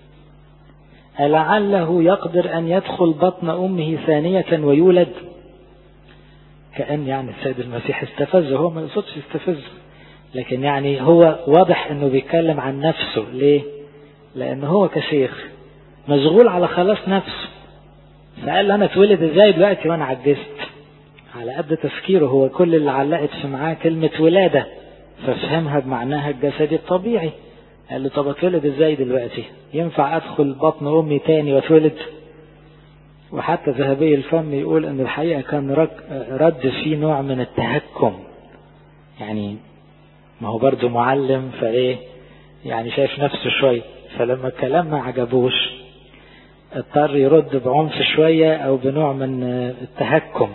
ألعله يقدر أن يدخل بطن أمه ثانية ويولد كأن يعني السيد المسيح استفزه هو ما يقصدش يستفزه لكن يعني هو واضح انه بيتكلم عن نفسه ليه لان هو كشيخ مشغول على خلاص نفسه فقال انا اتولد ازاي دلوقتي وانا عجزت على قد تفكيره هو كل اللي علقت في معاه كلمة ولادة ففهمها بمعناها الجسدي الطبيعي قال له طب اتولد ازاي دلوقتي ينفع ادخل بطن امي تاني واتولد وحتى ذهبي الفم يقول ان الحقيقة كان رد فيه نوع من التهكم يعني ما هو برضه معلم فايه يعني شايف نفسه شوية فلما الكلام ما عجبوش اضطر يرد بعنف شوية او بنوع من التهكم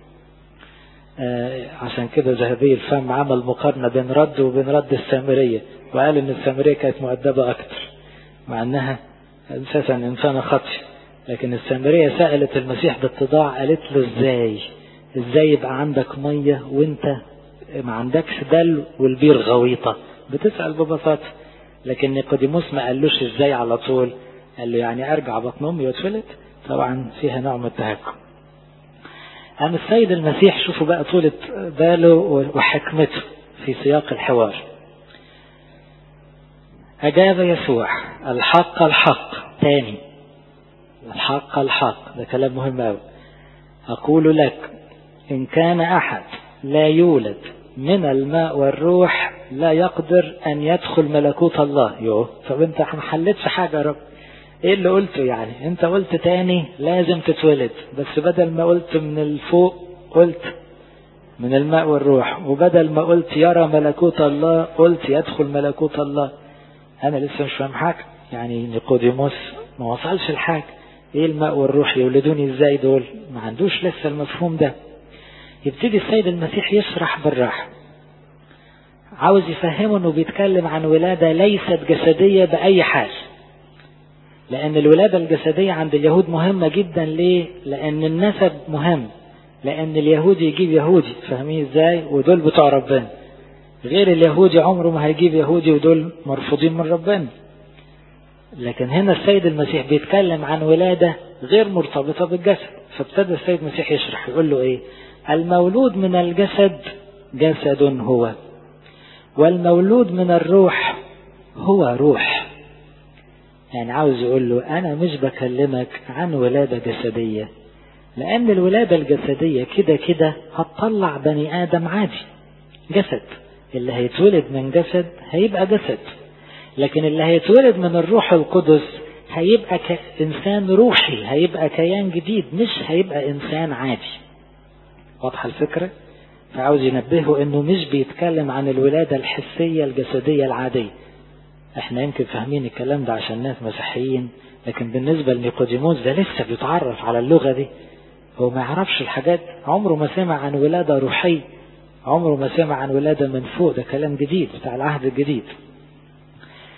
عشان كده ذهبي الفم عمل مقارنة بين رد وبين رد السامرية وقال ان السامرية كانت مؤدبة اكتر مع انها اساسا انسانة خطية لكن السامرية سألت المسيح باتضاع قالت له ازاي ازاي يبقى عندك مية وانت ما عندكش دل والبير غويطة بتسأل ببساطة لكن نيقوديموس ما قالوش ازاي على طول قال له يعني ارجع بطن امي واتولد طبعا فيها نوع من التهكم قام السيد المسيح شوفوا بقى طولة باله وحكمته في سياق الحوار أجاب يسوع الحق الحق تاني الحق الحق ده كلام مهم أوي أقول لك إن كان أحد لا يولد من الماء والروح لا يقدر أن يدخل ملكوت الله يو طب أنت ما حلتش حاجة يا رب ايه اللي قلته يعني انت قلت تاني لازم تتولد بس بدل ما قلت من الفوق قلت من الماء والروح وبدل ما قلت يرى ملكوت الله قلت يدخل ملكوت الله انا لسه مش فاهم حاجه يعني نيقوديموس ما وصلش الحاجه ايه الماء والروح يولدوني ازاي دول ما عندوش لسه المفهوم ده يبتدي السيد المسيح يشرح بالراحه عاوز يفهمه انه بيتكلم عن ولاده ليست جسديه باي حال لأن الولادة الجسدية عند اليهود مهمة جدا ليه؟ لأن النسب مهم لأن اليهودي يجيب يهودي فاهمين ازاي؟ ودول بتوع ربنا غير اليهودي عمره ما هيجيب يهودي ودول مرفوضين من ربنا لكن هنا السيد المسيح بيتكلم عن ولادة غير مرتبطة بالجسد فابتدى السيد المسيح يشرح يقول له ايه المولود من الجسد جسد هو والمولود من الروح هو روح يعني عاوز يقول له أنا مش بكلمك عن ولادة جسدية لأن الولادة الجسدية كده كده هتطلع بني آدم عادي جسد اللي هيتولد من جسد هيبقى جسد لكن اللي هيتولد من الروح القدس هيبقى إنسان روحي هيبقى كيان جديد مش هيبقى إنسان عادي واضحة الفكرة؟ فعاوز ينبهه انه مش بيتكلم عن الولادة الحسية الجسدية العادية احنا يمكن فاهمين الكلام ده عشان ناس مسيحيين لكن بالنسبة لنيقوديموس ده لسه بيتعرف على اللغة دي هو ما يعرفش الحاجات عمره ما سمع عن ولادة روحية عمره ما سمع عن ولادة من فوق ده كلام جديد بتاع العهد الجديد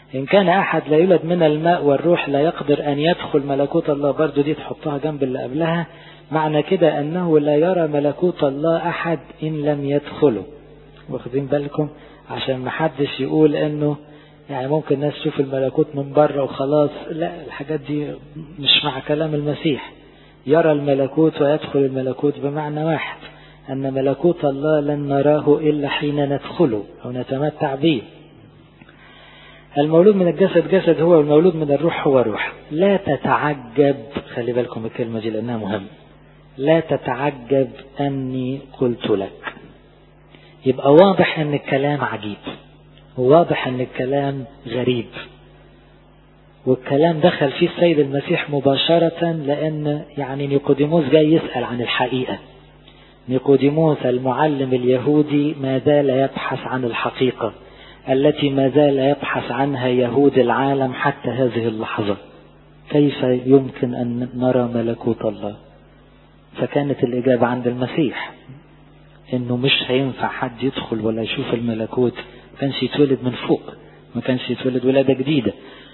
إن كان أحد لا يولد من الماء والروح لا يقدر أن يدخل ملكوت الله برضو دي تحطها جنب اللي قبلها معنى كده أنه لا يرى ملكوت الله أحد إن لم يدخله واخدين بالكم عشان محدش يقول أنه يعني ممكن الناس تشوف الملكوت من بره وخلاص لا الحاجات دي مش مع كلام المسيح يرى الملكوت ويدخل الملكوت بمعنى واحد أن ملكوت الله لن نراه إلا حين ندخله أو نتمتع به المولود من الجسد جسد هو والمولود من الروح هو روح لا تتعجب خلي بالكم الكلمة دي لأنها مهمة لا تتعجب أني قلت لك يبقى واضح أن الكلام عجيب وواضح أن الكلام غريب والكلام دخل فيه السيد المسيح مباشرة لأن يعني نيقوديموس جاي يسأل عن الحقيقة نيقوديموس المعلم اليهودي ما زال يبحث عن الحقيقة التي ما زال يبحث عنها يهود العالم حتى هذه اللحظة كيف يمكن أن نرى ملكوت الله فكانت الإجابة عند المسيح إنه مش هينفع حد يدخل ولا يشوف الملكوت ما كانش يتولد من فوق ما كانش يتولد ولادة جديدة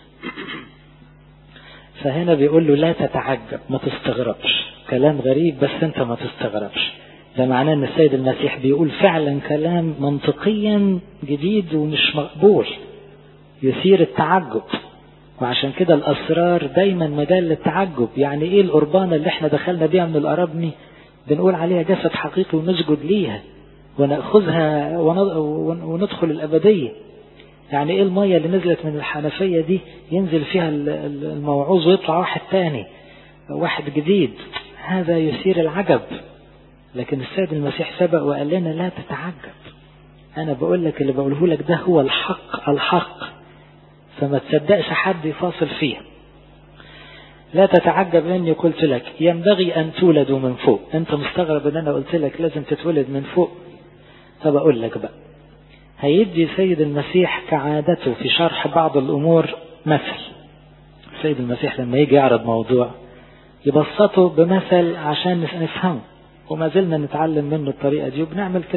فهنا بيقول له لا تتعجب ما تستغربش كلام غريب بس انت ما تستغربش ده معناه ان السيد المسيح بيقول فعلا كلام منطقيا جديد ومش مقبول يثير التعجب وعشان كده الاسرار دايما مجال للتعجب يعني ايه القربانة اللي احنا دخلنا بيها من القرابني بنقول عليها جسد حقيقي ونسجد ليها ونأخذها وندخل الأبدية يعني ايه المية اللي نزلت من الحنفية دي ينزل فيها الموعوظ ويطلع واحد تاني واحد جديد هذا يثير العجب لكن السيد المسيح سبق وقال لنا لا تتعجب انا بقول لك اللي بقوله لك ده هو الحق الحق فما تصدقش حد يفاصل فيه لا تتعجب اني قلت لك ينبغي ان تولدوا من فوق انت مستغرب ان انا قلت لك لازم تتولد من فوق فبقول لك بقى هيدي سيد المسيح كعادته في شرح بعض الامور مثل سيد المسيح لما يجي يعرض موضوع يبسطه بمثل عشان نفهمه وما زلنا نتعلم منه الطريقة دي وبنعمل كده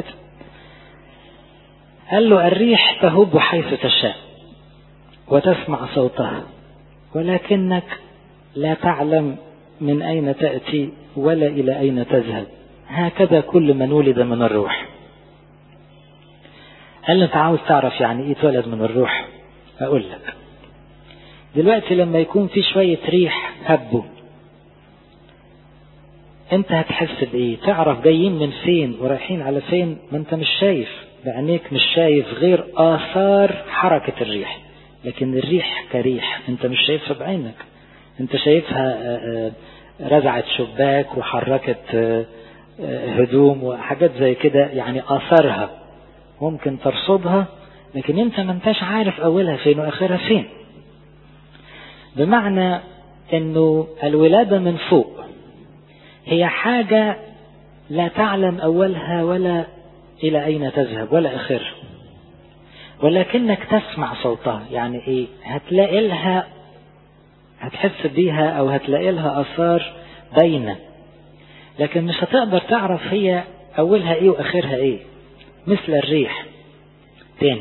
قال له الريح تهب حيث تشاء وتسمع صوتها ولكنك لا تعلم من أين تأتي ولا إلى أين تذهب هكذا كل من ولد من الروح قال له انت عاوز تعرف يعني ايه اتولد من الروح اقول لك دلوقتي لما يكون في شوية ريح هبوا انت هتحس بايه تعرف جايين من فين ورايحين على فين ما انت مش شايف بعينيك مش شايف غير اثار حركة الريح لكن الريح كريح انت مش شايفها بعينك انت شايفها رزعت شباك وحركت هدوم وحاجات زي كده يعني اثارها ممكن ترصدها لكن انت ما انتش عارف اولها فين واخرها فين بمعنى انه الولادة من فوق هي حاجة لا تعلم أولها ولا إلى أين تذهب ولا آخرها ولكنك تسمع صوتها يعني إيه هتلاقي لها هتحس بيها أو هتلاقي لها أثار باينة لكن مش هتقدر تعرف هي أولها إيه وآخرها إيه مثل الريح تاني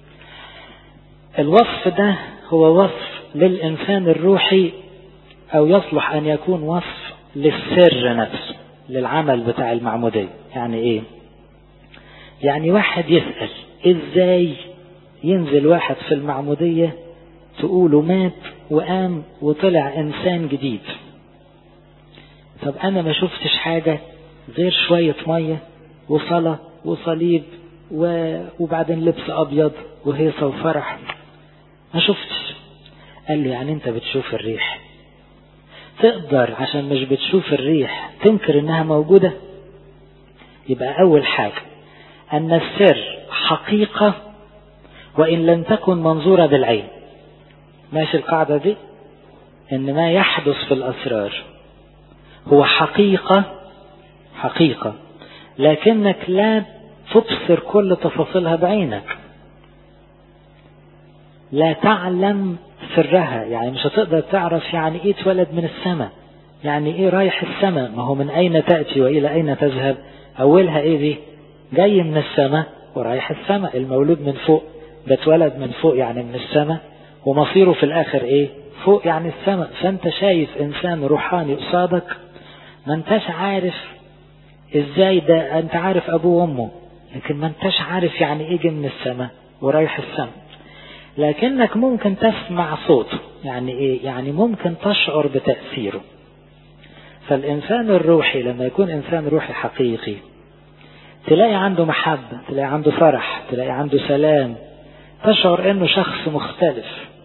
الوصف ده هو وصف للإنسان الروحي أو يصلح أن يكون وصف للسر نفسه للعمل بتاع المعمودية يعني ايه يعني واحد يسأل ازاي ينزل واحد في المعمودية تقوله مات وقام وطلع انسان جديد طب انا ما شفتش حاجة غير شوية مية وصلاة وصليب و... وبعدين لبس ابيض وهيصة وفرح ما شفتش قال له يعني انت بتشوف الريح تقدر عشان مش بتشوف الريح تنكر انها موجودة يبقى اول حاجة ان السر حقيقة وان لم تكن منظورة بالعين ماشي القاعدة دي ان ما يحدث في الاسرار هو حقيقة حقيقة لكنك لا تبصر كل تفاصيلها بعينك لا تعلم سرها يعني مش هتقدر تعرف يعني ايه اتولد من السماء يعني ايه رايح السماء ما هو من اين تأتي والى اين تذهب اولها ايه دي جاي من السماء ورايح السماء المولود من فوق ده اتولد من فوق يعني من السماء ومصيره في الآخر إيه فوق يعني السماء فأنت شايف إنسان روحاني قصادك ما انتش عارف إزاي ده أنت عارف أبوه وأمه لكن ما انتش عارف يعني إيه جه من السماء ورايح السماء لكنك ممكن تسمع صوته يعني إيه يعني ممكن تشعر بتأثيره فالإنسان الروحي لما يكون إنسان روحي حقيقي تلاقي عنده محبة تلاقي عنده فرح تلاقي عنده سلام تشعر انه شخص مختلف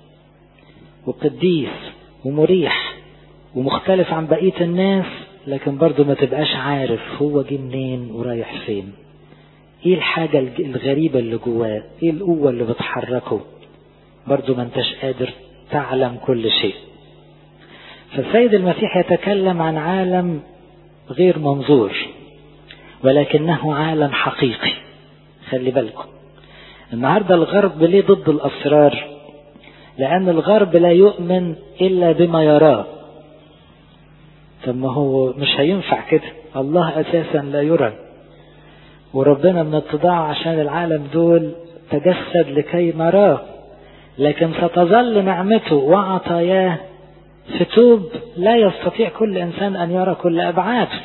وقديس ومريح ومختلف عن بقية الناس لكن برضه ما تبقاش عارف هو جه منين ورايح فين ايه الحاجة الغريبة اللي جواه ايه القوة اللي بتحركه برضه ما انتش قادر تعلم كل شيء فالسيد المسيح يتكلم عن عالم غير منظور ولكنه عالم حقيقي خلي بالكم النهاردة الغرب ليه ضد الأسرار لأن الغرب لا يؤمن إلا بما يراه طب ما هو مش هينفع كده الله أساسا لا يرى وربنا من اتضاع عشان العالم دول تجسد لكي نراه لكن ستظل نعمته وعطاياه فتوب لا يستطيع كل إنسان أن يرى كل أبعاده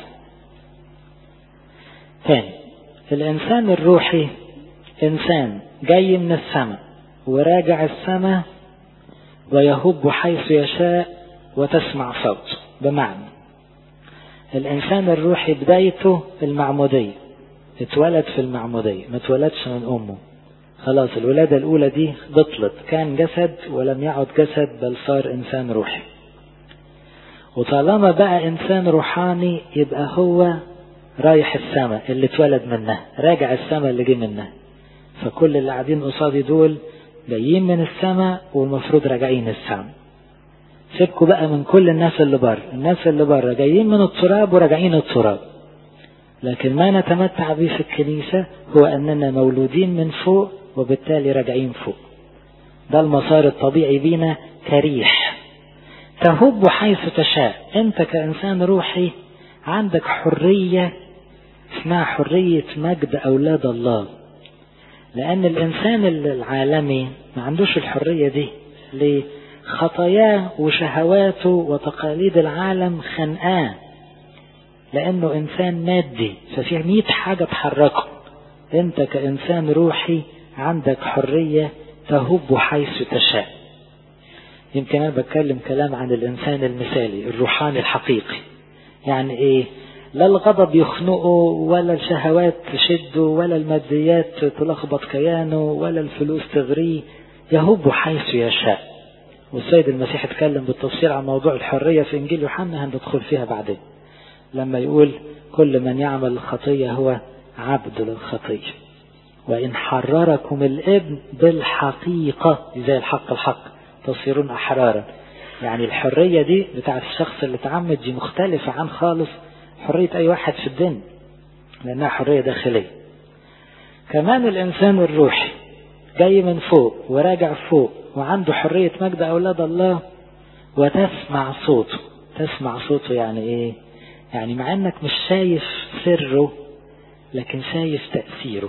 ثاني الإنسان الروحي إنسان جاي من السماء وراجع السماء ويهب حيث يشاء وتسمع صوته بمعنى الإنسان الروحي بدايته المعمودية اتولد في المعمودية ما اتولدش من أمه خلاص الولادة الأولى دي بطلت كان جسد ولم يعد جسد بل صار إنسان روحي وطالما بقى إنسان روحاني يبقى هو رايح السماء اللي اتولد منها راجع السماء اللي جه منها فكل اللي قاعدين قصادي دول جايين من السماء والمفروض راجعين السماء سيبكوا بقى من كل الناس اللي بره الناس اللي بره جايين من التراب وراجعين التراب لكن ما نتمتع به في الكنيسة هو أننا مولودين من فوق وبالتالي راجعين فوق ده المسار الطبيعي بينا كريح تهب حيث تشاء انت كإنسان روحي عندك حرية اسمها حرية مجد أولاد الله لأن الإنسان العالمي ما عندوش الحرية دي ليه؟ خطاياه وشهواته وتقاليد العالم خنقاه لأنه إنسان مادي ففي مية حاجة تحركه أنت كإنسان روحي عندك حرية تهب حيث تشاء يمكن أنا بتكلم كلام عن الإنسان المثالي الروحاني الحقيقي يعني إيه لا الغضب يخنقه ولا الشهوات تشده ولا الماديات تلخبط كيانه ولا الفلوس تغريه يهب حيث يشاء والسيد المسيح اتكلم بالتفصيل عن موضوع الحرية في إنجيل يوحنا هندخل فيها بعدين لما يقول كل من يعمل الخطية هو عبد للخطية وإن حرركم الابن بالحقيقة زي الحق الحق تصيرون أحرارا يعني الحرية دي بتاعت الشخص اللي تعمد دي مختلفة عن خالص حرية أي واحد في الدنيا لأنها حرية داخلية كمان الإنسان الروحي جاي من فوق وراجع فوق وعنده حرية مجد أولاد الله وتسمع صوته تسمع صوته يعني إيه يعني مع أنك مش شايف سره لكن شايف تأثيره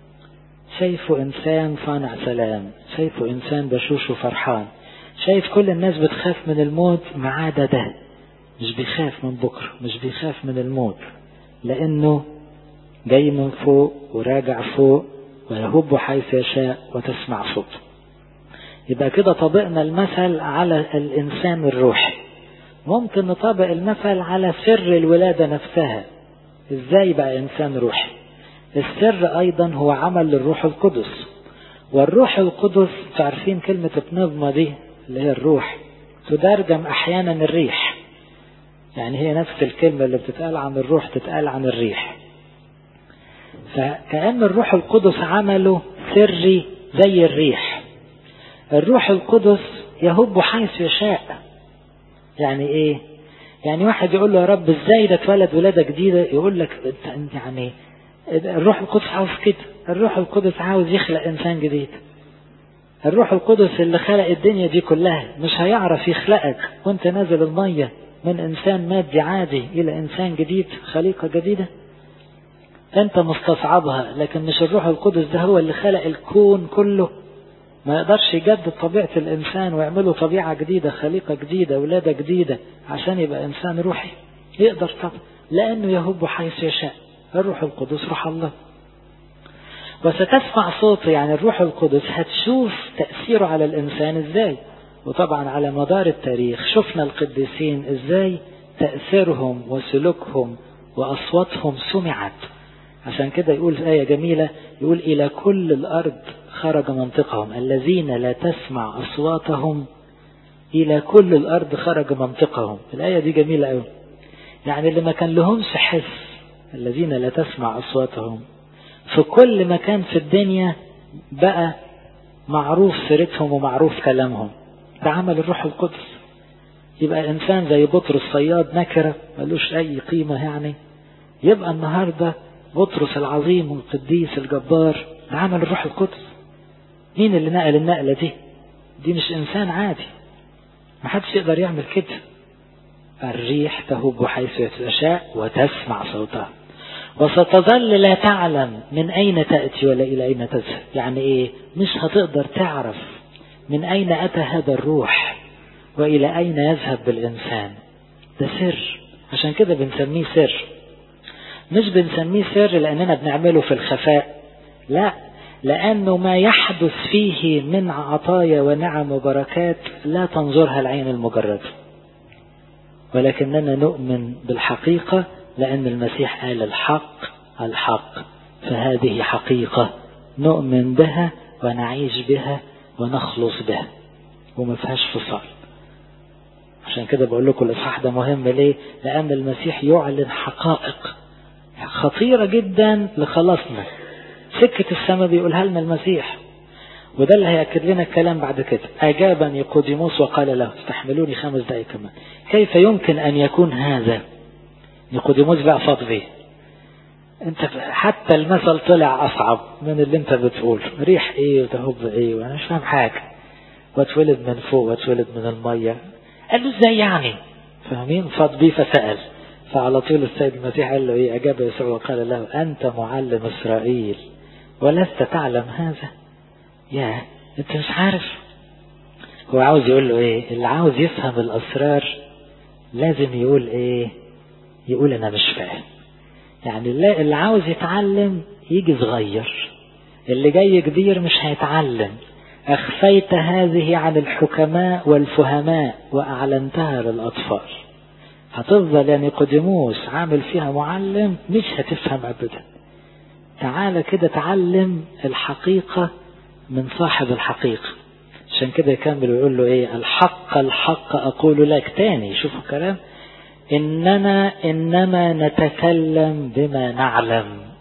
شايفه إنسان صانع سلام شايفه إنسان بشوش وفرحان شايف كل الناس بتخاف من الموت ما عدا ده مش بيخاف من بكرة مش بيخاف من الموت لأنه جاي من فوق وراجع فوق ويهب حيث يشاء وتسمع صوته يبقى كده طبقنا المثل على الإنسان الروحي ممكن نطبق المثل على سر الولادة نفسها ازاي بقى إنسان روحي السر أيضا هو عمل للروح القدس والروح القدس تعرفين كلمة بنظمة دي اللي هي الروح تترجم أحيانا الريح يعني هي نفس الكلمة اللي بتتقال عن الروح تتقال عن الريح فكأن الروح القدس عمله سري زي الريح الروح القدس يهب حيث يشاء يعني ايه يعني واحد يقول له يا رب ازاي ده اتولد ولادة جديدة يقول لك انت يعني الروح القدس عاوز كده الروح القدس عاوز يخلق انسان جديد الروح القدس اللي خلق الدنيا دي كلها مش هيعرف يخلقك وانت نازل المية من انسان مادي عادي الى انسان جديد خليقة جديدة انت مستصعبها لكن مش الروح القدس ده هو اللي خلق الكون كله ما يقدرش يجدد طبيعة الإنسان ويعمله طبيعة جديدة خليقة جديدة ولادة جديدة عشان يبقى إنسان روحي يقدر طبعا لأنه يهب حيث يشاء الروح القدس روح الله وستسمع صوته يعني الروح القدس هتشوف تأثيره على الإنسان إزاي وطبعا على مدار التاريخ شفنا القديسين إزاي تأثيرهم وسلوكهم وأصواتهم سمعت عشان كده يقول آية جميلة يقول إلى كل الأرض خرج منطقهم الذين لا تسمع أصواتهم إلى كل الأرض خرج منطقهم الآية دي جميلة أوي يعني اللي ما كان لهمش حس الذين لا تسمع أصواتهم في كل مكان في الدنيا بقى معروف سيرتهم ومعروف كلامهم ده عمل الروح القدس يبقى إنسان زي بطرس صياد نكرة ملوش أي قيمة يعني يبقى النهاردة بطرس العظيم والقديس الجبار ده عمل الروح القدس مين اللي نقل النقلة دي دي مش إنسان عادي ما حدش يقدر يعمل كده الريح تهب حيث تشاء وتسمع صوتها وستظل لا تعلم من أين تأتي ولا إلى أين تذهب يعني إيه مش هتقدر تعرف من أين أتى هذا الروح وإلى أين يذهب بالإنسان ده سر عشان كده بنسميه سر مش بنسميه سر لأننا بنعمله في الخفاء لا لأنه ما يحدث فيه من عطايا ونعم وبركات لا تنظرها العين المجردة ولكننا نؤمن بالحقيقة لأن المسيح قال الحق الحق فهذه حقيقة نؤمن بها ونعيش بها ونخلص بها وما فيهاش فصال عشان كده بقول لكم الإصحاح ده مهم ليه لأن المسيح يعلن حقائق خطيرة جدا لخلاصنا سكة السماء بيقولها لنا المسيح وده اللي هيأكد لنا الكلام بعد كده أجابا نيقوديموس وقال له استحملوني خمس دقائق كمان كيف يمكن أن يكون هذا نيقوديموس بقى فاض بيه انت حتى المثل طلع أصعب من اللي انت بتقوله ريح ايه وتهب ايه وانا مش فاهم حاجة واتولد من فوق واتولد من المية قال له ازاي يعني فاهمين فاض بيه فسأل فعلى طول السيد المسيح قال له ايه اجاب يسوع وقال له انت معلم اسرائيل ولست تعلم هذا يا انت مش عارف هو عاوز يقول له ايه اللي عاوز يفهم الاسرار لازم يقول ايه يقول انا مش فاهم يعني اللي عاوز يتعلم يجي صغير اللي جاي كبير مش هيتعلم أخفيت هذه عن الحكماء والفهماء وأعلنتها للأطفال هتفضل يعني قدموس عامل فيها معلم مش هتفهم أبدا تعالى كده تعلم الحقيقة من صاحب الحقيقة عشان كده يكمل ويقول له ايه الحق الحق أقول لك تاني شوفوا الكلام إننا إنما نتكلم بما نعلم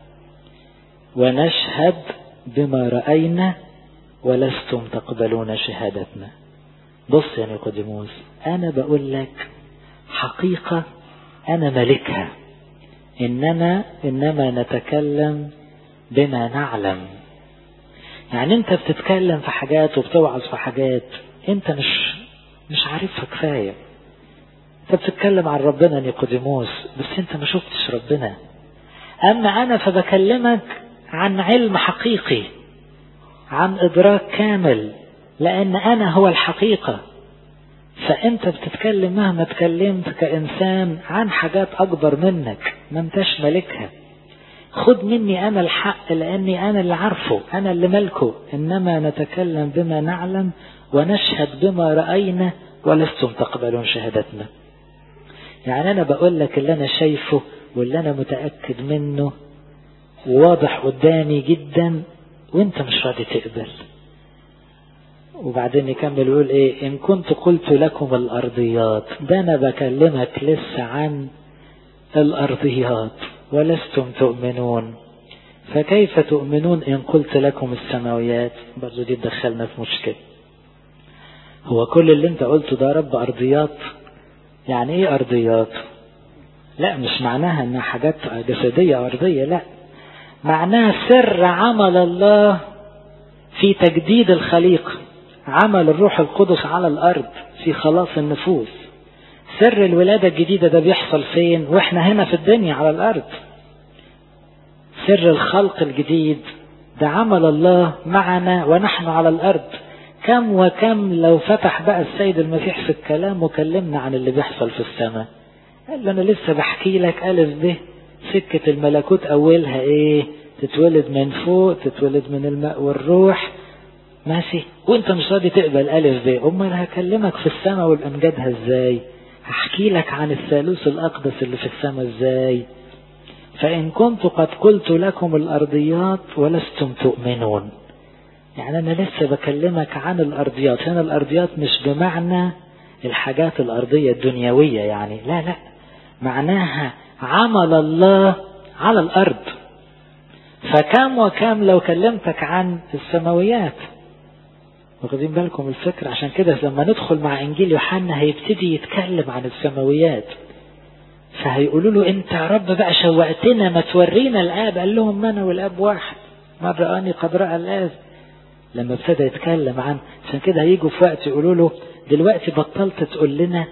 ونشهد بما رأينا ولستم تقبلون شهادتنا بص يا نيقوديموس أنا بقول لك حقيقة أنا ملكها إننا إنما نتكلم بما نعلم يعني أنت بتتكلم في حاجات وبتوعظ في حاجات أنت مش مش عارفها كفاية أنت بتتكلم عن ربنا نيقوديموس بس أنت ما شفتش ربنا أما أنا فبكلمك عن علم حقيقي عن إدراك كامل لأن أنا هو الحقيقة فأنت بتتكلم مهما تكلمت كإنسان عن حاجات أكبر منك ما انتش ملكها خد مني أنا الحق لأني أنا اللي عارفه أنا اللي ملكه إنما نتكلم بما نعلم ونشهد بما رأينا ولستم تقبلون شهادتنا يعني أنا بقول لك اللي أنا شايفه واللي أنا متأكد منه واضح قدامي جدا وانت مش راضي تقبل وبعدين يكمل يقول ايه ان كنت قلت لكم الارضيات ده انا بكلمك لسه عن الارضيات ولستم تؤمنون فكيف تؤمنون ان قلت لكم السماويات برضو دي تدخلنا في مشكلة هو كل اللي انت قلته ده رب ارضيات يعني ايه ارضيات لا مش معناها انها حاجات جسدية ارضية لا معناها سر عمل الله في تجديد الخليقة عمل الروح القدس على الأرض في خلاص النفوس سر الولادة الجديدة ده بيحصل فين واحنا هنا في الدنيا على الأرض سر الخلق الجديد ده عمل الله معنا ونحن على الأرض كم وكم لو فتح بقى السيد المسيح في الكلام وكلمنا عن اللي بيحصل في السماء قال له انا لسه بحكي لك الف ب سكة الملكوت اولها ايه تتولد من فوق تتولد من الماء والروح ماشي وانت مش راضي تقبل الف ب امال هكلمك في السماء والامجادها ازاي هحكي لك عن الثالوث الاقدس اللي في السماء ازاي فان كنت قد قلت لكم الارضيات ولستم تؤمنون يعني انا لسه بكلمك عن الارضيات هنا الارضيات مش بمعنى الحاجات الارضيه الدنيويه يعني لا لا معناها عمل الله على الارض فكم وكم لو كلمتك عن السماويات واخدين بالكم الفكرة عشان كده لما ندخل مع انجيل يوحنا هيبتدي يتكلم عن السماويات فهيقولوا له انت يا رب بقى شوقتنا ما تورينا الاب قال لهم ما انا والاب واحد من رآني قد رأى الاب لما ابتدى يتكلم عن عشان كده هيجوا في وقت يقولوا له دلوقتي بطلت تقول لنا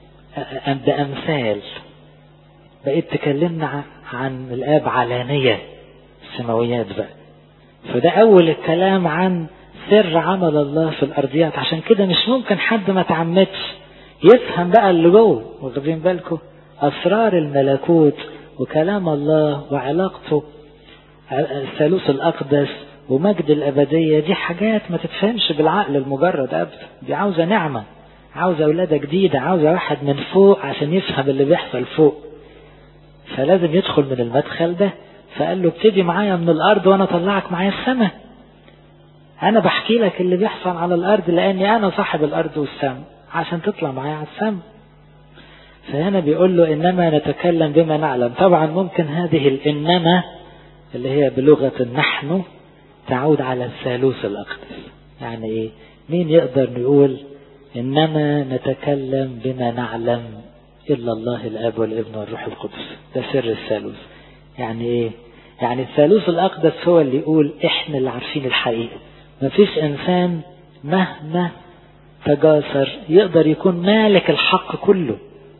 بأمثال بقيت تكلمنا عن الآب علانية السماويات بقى فده أول الكلام عن سر عمل الله في الأرضيات عشان كده مش ممكن حد ما تعمدش يفهم بقى اللي جوه واخدين بالكم أسرار الملكوت وكلام الله وعلاقته الثالوث الأقدس ومجد الأبدية دي حاجات ما تتفهمش بالعقل المجرد أبدا دي عاوزة نعمة عاوزة ولادة جديدة عاوزة واحد من فوق عشان يفهم اللي بيحصل فوق فلازم يدخل من المدخل ده فقال له ابتدي معايا من الأرض وأنا أطلعك معايا السماء أنا بحكي لك اللي بيحصل على الأرض لأني أنا صاحب الأرض والسماء عشان تطلع معايا على السماء فهنا بيقول له إنما نتكلم بما نعلم طبعا ممكن هذه الإنما اللي هي بلغة نحن تعود على الثالوث الأقدس يعني إيه مين يقدر نقول إنما نتكلم بما نعلم إلا الله الآب والابن والروح القدس ده سر الثالوث يعني إيه يعني الثالوث الأقدس هو اللي يقول إحنا اللي عارفين الحقيقة مفيش إنسان مهما تجاسر يقدر يكون مالك الحق كله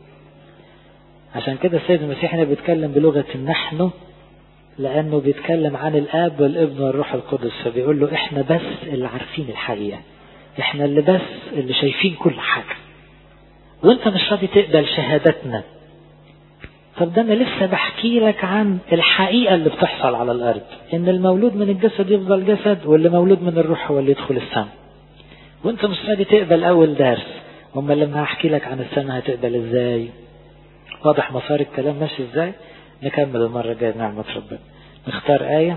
عشان كده السيد المسيح هنا بيتكلم بلغة نحن لأنه بيتكلم عن الآب والابن والروح القدس فبيقول له إحنا بس اللي عارفين الحقيقة إحنا اللي بس اللي شايفين كل حاجة وإنت مش راضي تقبل شهادتنا طب ده أنا لسه بحكي لك عن الحقيقة اللي بتحصل على الأرض إن المولود من الجسد يفضل جسد واللي مولود من الروح هو اللي يدخل السماء وإنت مش راضي تقبل أول درس أما لما هحكي لك عن السماء هتقبل إزاي واضح مسار الكلام ماشي إزاي نكمل المرة الجاية نعمة ربنا نختار آية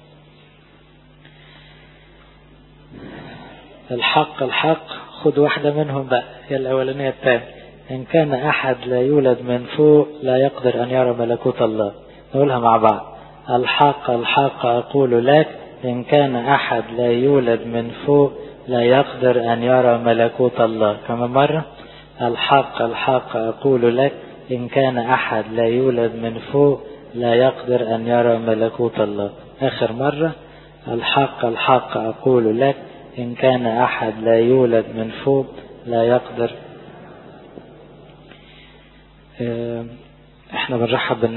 الحق الحق خد واحدة منهم بقى هي الأولانية الثانية إن كان أحد لا يولد من فوق لا يقدر أن يرى ملكوت الله نقولها مع بعض الحق الحق أقول لك إن كان أحد لا يولد من فوق لا يقدر أن يرى ملكوت الله كما مرة الحق الحق أقول لك إن كان أحد لا يولد من فوق لا يقدر أن يرى ملكوت الله آخر مرة الحق الحق أقول لك إن كان أحد لا يولد من فوق لا يقدر احنا بنرحب